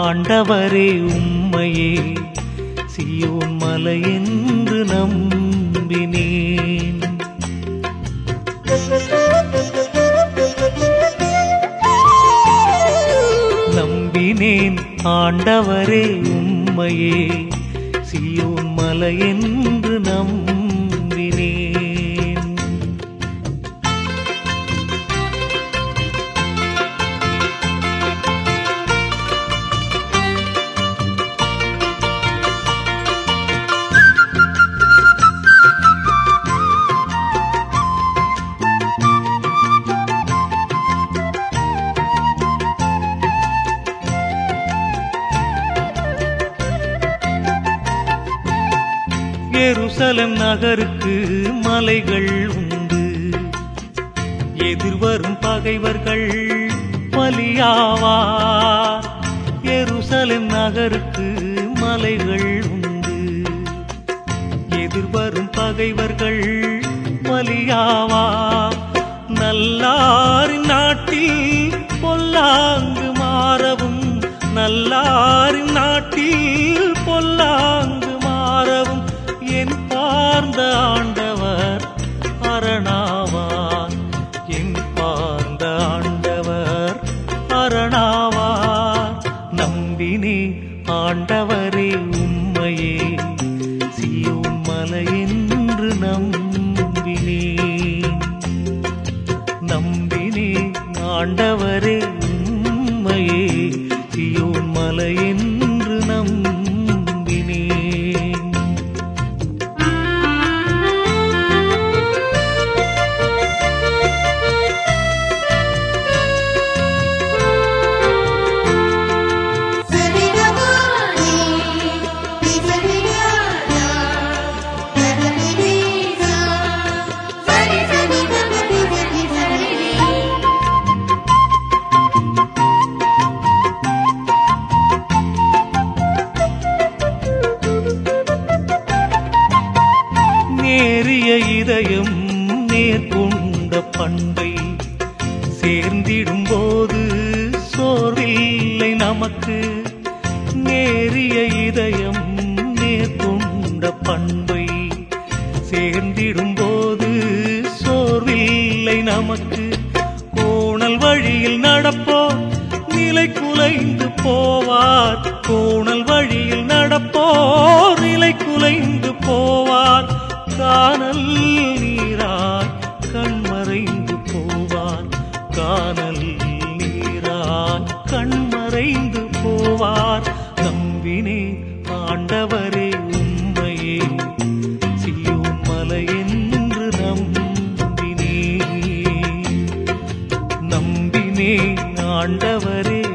ஆண்டவரே உம்மையே சியோன் மலை என்று நம்பினேன் நம்பினேன் ஆண்டவரே உம்மையே சியோன் மலை என்று நம்பினேன் எருசலம் நகருக்கு மலைகள் உண்டு எதிர்வரும் பகைவர்கள் பலியாவார் எருசலம் நகருக்கு மலைகள் உண்டு எதிர்வரும் பகைவர்கள் பலியாவார் நல்லாரின் நாட்டில் பொல்லாங்கு மாறவும் நல்லாரின் நாட்டில் பொல்லாங்கு மாறவும் என் பார்ந்த ஆண்டவர் அரணாவார் என் பார்ந்த ஆண்டவர் அரணாவார் நம்பினே ஆண்டவரே உம்மையே சியோன் மலை என்று நம்பினேன் நம்பினே ஆண்டவரே உம்மையே சியோன் மலை என்று நம்பினேன் சரிகமானி சரிகமானா சரிதா சரி சரி கமதி சரி சரி நேரிய இதயம் நேர்கொண்ட பண்பை சேர்ந்திடும் போது சோர்வில்லை நமக்கு நேரிய இதயம் நேர்கொண்ட பண்பை சேர்ந்திடும் போது சோர்வில்லை நமக்கு கோணல் வழியில் நடப்போர் நிலை குலைந்து போவார் கோணல் வழியில் நடப்போர் நிலை குலைந்து போவார் காணல் நீராய் கண்மறைந்து போவார் காணல் நீராய் கண்மறைந்து போவார் நம்பினே ஆண்டவரே உம்மையே சியோன் மலை என்று நம்பினே நம்பினே ஆண்டவரே